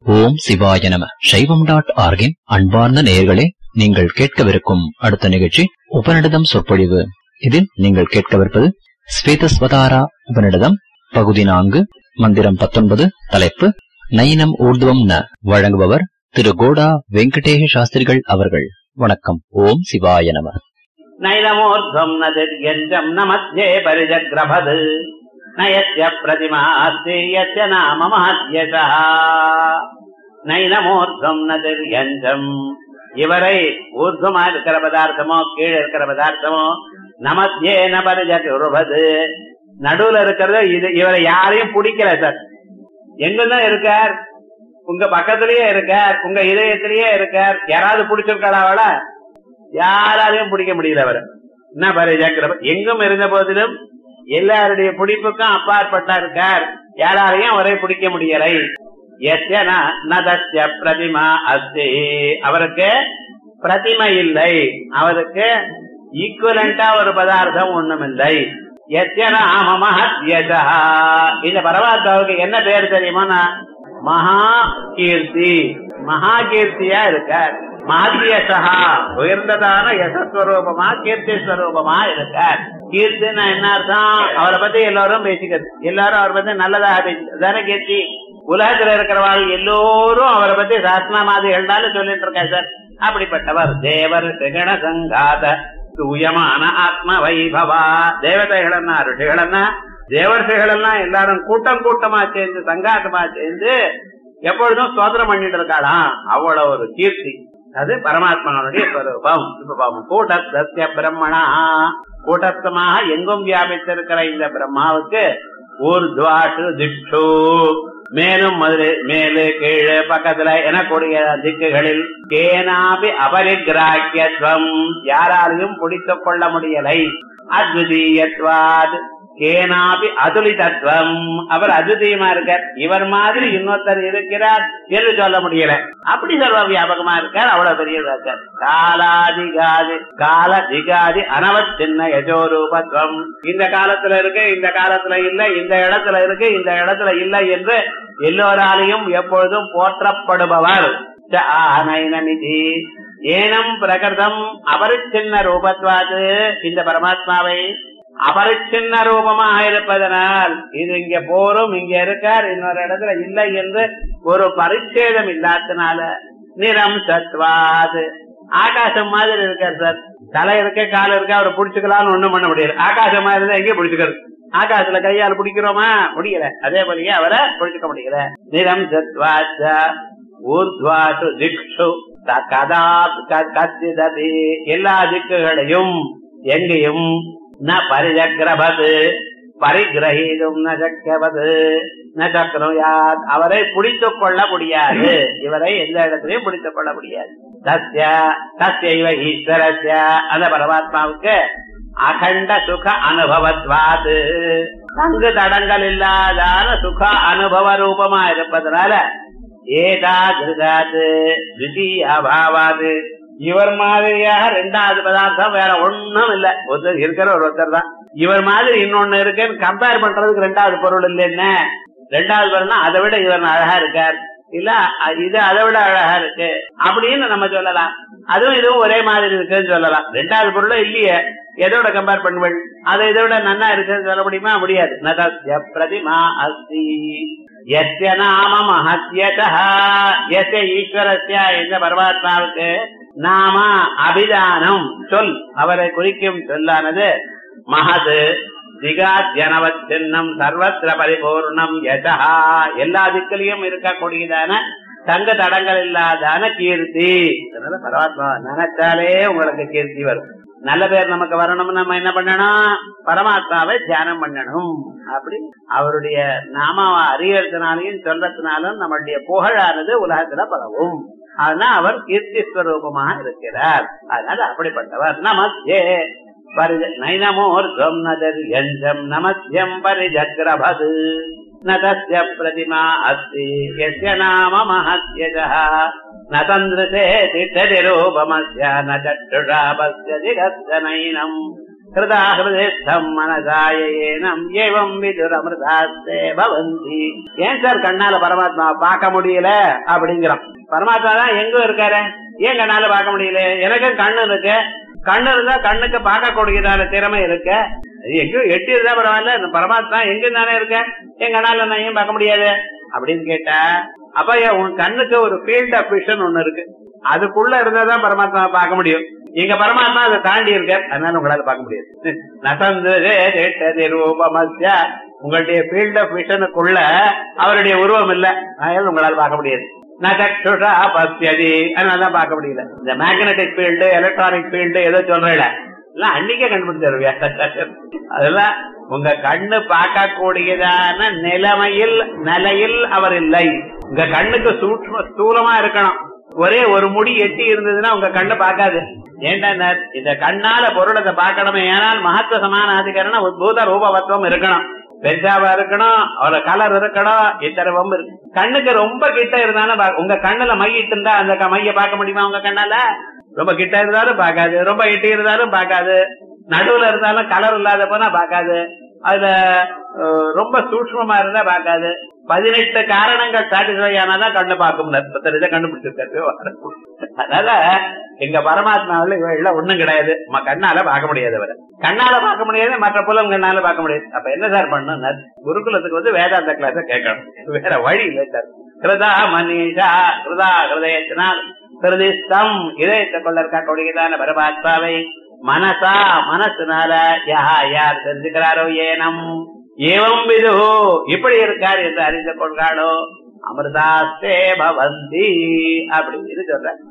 ஓம் சிவாய நம சைவம் டாட் ஆர்கின் அன்பார்ந்த நேயர்களே நீங்கள் கேட்கவிருக்கும் அடுத்த நிகழ்ச்சி உபநிடதம் சொற்பொழிவு இதில் நீங்கள் கேட்கவிருப்பது ஸ்வேதஸ்வதாரா உபநிடதம் பகுதி நான்கு மந்திரம் பத்தொன்பது தலைப்பு நயினம் ஊர்துவம் ந வழங்குபவர் திரு கோடா வெங்கடேஷ சாஸ்திரிகள் அவர்கள் வணக்கம் ஓம் சிவாய நம नैनमूर्ध्वम् न दिर्यञ्जम् न मध्ये परिजग्रभद् न यस्य प्रतिमा अस्ति यस्य नाम महत्यशः நைனமூர்த்தம் நதிர்யஞ்சம் இவரை ஊர்துவமா இருக்கிற பதார்த்தமோ கீழே இருக்கிற பதார்த்தமோ நமத்தியே நபரிஜகுருபது நடுவுல இருக்கிறது இது இவரை யாரையும் பிடிக்கல சார் எங்கதான் இருக்கார் உங்க பக்கத்திலேயே இருக்கார் உங்க இதயத்திலேயே இருக்கார் யாராவது பிடிச்சிருக்காளா அவள யாராலையும் பிடிக்க முடியல அவர் என்ன பரிஜாக்கிற எங்கும் இருந்த போதிலும் எல்லாருடைய பிடிப்புக்கும் அப்பாற்பட்டா இருக்கார் யாராலையும் அவரை பிடிக்க முடியலை எஸ்யன நதஸ்ய பிரதிமா அஸ்தி அவருக்கு பிரதிமை இல்லை அவருக்கு ஈக்குவலண்டா ஒரு பதார்த்தம் ஒண்ணும் இல்லை எஸ்யன மகத்யசா இந்த பரமாத்மாவுக்கு என்ன பேர் தெரியுமா மகா கீர்த்தி மகா கீர்த்தியா இருக்கார் மகத்யசா உயர்ந்ததான யசஸ்வரூபமா கீர்த்தி ஸ்வரூபமா இருக்கார் கீர்த்தின்னா என்ன அர்த்தம் அவரை பத்தி எல்லாரும் பேசிக்கிறது எல்லாரும் அவரை பத்தி நல்லதாக பேசிக்கிறது தானே கீர்த்தி உலகத்துல இருக்கிறவாள் எல்லோரும் அவரை பத்தி சாஸ்திரமாதிகள்னாலும் சொல்லிட்டு இருக்கா சார் அப்படிப்பட்டவர் தேவர் சிகண சங்காத தூயமான ஆத்ம வைபவா தேவதைகளன்னா ருஷிகளன்னா தேவர்ஷிகளெல்லாம் எல்லாரும் கூட்டம் கூட்டமா சேர்ந்து சங்காத்தமா சேர்ந்து எப்பொழுதும் சோதனம் பண்ணிட்டு இருக்காளாம் அவ்வளவு ஒரு கீர்த்தி அது பரமாத்மாவுடைய ஸ்வரூபம் இப்ப பாப்போம் கூட்டஸ்ய பிரம்மணா கூட்டஸ்தமாக எங்கும் வியாபித்திருக்கிற இந்த பிரம்மாவுக்கு ஊர்துவாட்டு திக்ஷு மேலும் மதுரை மேலு கீழே பக்கத்துல எனக்கூடிய திக்குகளில் கேனாபி அபரிகிராக்கியத்துவம் யாராலையும் பிடித்துக் கொள்ள முடியலை அத்விதீயத்வாத் கேனாபி அதுலிதத்துவம் அவர் அதுதீயமா இருக்கார் இவர் மாதிரி இன்னொருத்தர் இருக்கிறார் என்று சொல்ல முடியல அப்படி சர்வ வியாபகமா இருக்கார் அவ்வளவு பெரிய இருக்கார் காலாதிகாதி கால திகாதி அனவச்சின்ன யஜோரூபத்துவம் இந்த காலத்துல இருக்கு இந்த காலத்துல இல்ல இந்த இடத்துல இருக்கு இந்த இடத்துல இல்ல என்று எல்லோராலையும் எப்பொழுதும் போற்றப்படுபவர் ஆனைனமிதி ஏனம் பிரகிருதம் அபரிச்சின்ன ரூபத்வாது இந்த பரமாத்மாவை அபரிச்சின்ன ரூபமாக இருப்பதனால் இது இங்க போரும் இங்க இருக்கார் இன்னொரு இடத்துல இல்லை என்று ஒரு பரிச்சேதம் இல்லாதனால நிறம் சத்வாது ஆகாசம் மாதிரி இருக்கார் சார் தலை இருக்க கால இருக்க அவரை புடிச்சுக்கலாம்னு ஒண்ணும் பண்ண முடியாது ஆகாசம் மாதிரி இருந்தா எங்கே பிடிச்சுக்கிறது ஆகாசத்துல கையால் பிடிக்கிறோமா முடியல அதே போலயே அவரை பிடிச்சுக்க முடியல நிறம் சத்வாச்ச ஊர்துவாசு திக்ஷு கதா கத்திதபி எல்லா திக்குகளையும் எங்கேயும் ந பரிஜக்ரபது பரிகிரகீதும் ந சக்கவது ந சக்கரம் அவரை பிடித்துக் கொள்ள முடியாது இவரை எந்த இடத்திலையும் பிடித்துக் கொள்ள முடியாது தஸ்ய தஸ்யைவ ஈஸ்வரஸ்ய அந்த பரமாத்மாவுக்கு அகண்ட சுக அனுபவத்வாது தங்கு தடங்கள் இல்லாதான சுக அனுபவ ரூபமா இருப்பதனால ஏதா திருதாது அபாவாது இவர் மாதிரியாக ரெண்டாவது பதார்த்தம் வேற ஒண்ணும் இல்ல ஒருத்தர் இருக்கிற ஒரு ஒருத்தர் தான் இவர் மாதிரி இன்னொன்னு இருக்குன்னு கம்பேர் பண்றதுக்கு ரெண்டாவது பொருள் இல்ல என்ன ரெண்டாவது பொருள்னா அதை விட இவர் அழகா இருக்கார் இல்ல இது அதை விட அழகா இருக்கு அப்படின்னு நம்ம சொல்லலாம் அதுவும் இதுவும் ஒரே மாதிரி இருக்குன்னு சொல்லலாம் ரெண்டாவது பொருளும் இல்லையே எதோட கம்பேர் பண்ணுவள் அதை இதை விட நன்னா இருக்குன்னு சொல்ல முடியுமா முடியாது நதஸ்ய பிரதிமா அஸ்தி எஸ்ய நாம மகத்யதா எஸ்ய ஈஸ்வரஸ்ய இந்த பரமாத்மாவுக்கு நாம அபிதானம் சொல் அவரை குறிக்கும் சொல்லானது மகது திகாத்யனவத் சின்னம் சர்வத்திர பரிபூர்ணம் யசா எல்லா திக்கிலையும் இருக்கக்கூடியதான தங்க தடங்கள் இல்லாதான கீர்த்தி அதனால பரமாத்மா நினைச்சாலே உங்களுக்கு கீர்த்தி வரும் நல்ல பேர் நமக்கு வரணும் நம்ம என்ன பண்ணணும் பரமாத்மாவை தியானம் பண்ணணும் அப்படி அவருடைய நாமாவை அறியறதுனாலையும் சொல்றதுனாலும் நம்மளுடைய புகழானது உலகத்துல பரவும் அதனால அவர் கீர்த்தி ஸ்வரூபமாக இருக்கிறார் அதனால அப்படிப்பட்டவர் நமஸ்தே நைனமோர்தம் நதர்யஞ்சம் நமஸ்யம் பரிஜக்ரபது न तस्य प्रतिमा अस्ति यस्य नाम महत्यजः न तन्द्रसे तिष्ठति रूपमस्य न चक्षुषा पश्यति कस्य नैनम् ஹிருதா ஹிருதேஸ்தம் மனதாயேனம் ஏவம் விதுர் அமிர்தாஸ்தே பவந்தி ஏன் சார் கண்ணால பரமாத்மா பார்க்க முடியல அப்படிங்கிறோம் பரமாத்மா தான் எங்க இருக்காரு ஏன் கண்ணால பார்க்க முடியல எனக்கு கண்ணு இருக்கு கண்ணு இருந்தா கண்ணுக்கு பார்க்கக்கூடியதான திறமை இருக்கு அது எங்கேயோ எட்டி இருந்தா பரவாயில்ல இந்த பரமாத்மா எங்க தானே இருக்க என் கண்ணால நான் ஏன் பார்க்க முடியாது அப்படின்னு கேட்டா அப்ப ஏன் உன் கண்ணுக்கு ஒரு ஃபீல்ட் ஆஃப் விஷன் ஒண்ணு இருக்கு அதுக்குள்ள இருந்தாதான் பரமாத்மா பார்க்க முடியும் எங்க பரமாத்மா அதை தாண்டி இருக்க அதனால உங்களால பார்க்க முடியாது நசந்து ரூபமஸ்ய உங்களுடைய ஃபீல்ட் ஆஃப் விஷனுக்குள்ள அவருடைய உருவம் இல்ல அதனால உங்களால பார்க்க முடியாது நகச்சுஷா பசியதி அதனாலதான் பார்க்க முடியல இந்த மேக்னெட்டிக் ஃபீல்டு எலக்ட்ரானிக் ஃபீல்டு ஏதோ சொல்றேன் எல்லாம் அன்னைக்கே கண்டுபிடிச்சிருவியா அதெல்லாம் உங்க கண்ணு பார்க்கக்கூடியதான நிலைமையில் நிலையில் அவர் இல்லை உங்க கண்ணுக்கு சூட்சம ஸ்தூலமா இருக்கணும் ஒரே ஒரு முடி எட்டி இருந்ததுன்னா உங்க கண்ணு பார்க்காது ஏன்டா இந்த கண்ணால பொருளத்தை பார்க்கணுமே ஏனால் மகத்துவ சமான அதிகரணம் உத்பூத ரூபவத்துவம் இருக்கணும் பெருசாவா இருக்கணும் அவரோட கலர் இருக்கணும் இத்தனை வம்பு இருக்கு கண்ணுக்கு ரொம்ப கிட்ட இருந்தாலும் பா- உங்க கண்ணுல மையிட்டு இருந்தா அந்த க- மைய பார்க்க முடியுமா உங்க கண்ணால ரொம்ப கிட்ட இருந்தாலும் பார்க்காது ரொம்ப எட்டி இருந்தாலும் பார்க்காது நடுவுல இருந்தாலும் கலர் இல்லாத போனா பார்க்காது அதுல அஹ், ரொம்ப சூட்சமா இருந்தா பார்க்காது பதினெட்டு காரணங்கள் சாட்டிஸ்ஃபை ஆனாதான் கண்ணு பார்க்கும் இதை கண்டுபிடிச்சிருக்காரு அதனால எங்க பரமாத்மாவில் இவெல்லாம் ஒண்ணும் கிடையாது நம்ம கண்ணால பார்க்க முடியாது அவரை கண்ணால பார்க்க முடியாது மற்ற புலம் கண்ணால பார்க்க முடியாது அப்ப என்ன சார் பண்ணணும் குருகுலத்துக்கு வந்து வேதாந்த கிளாஸ கேட்கணும் வேற வழி இல்லை சார் கிருதா மனிஷா கிருதா ஹிருதயத்தினால் ஹிருதிஸ்தம் இதயத்தை கொள்ள இருக்கக்கூடியதான பரமாத்மாவை மனசா மனசுனால யா யார் தெரிஞ்சுக்கிறாரோ ஏனம் ஏவம் விது இப்படி இருக்கார் என்று அறிந்து கொள்கிறாளோ அமிர்தாஸ்தே பவந்தி அப்படின்னு சொல்ற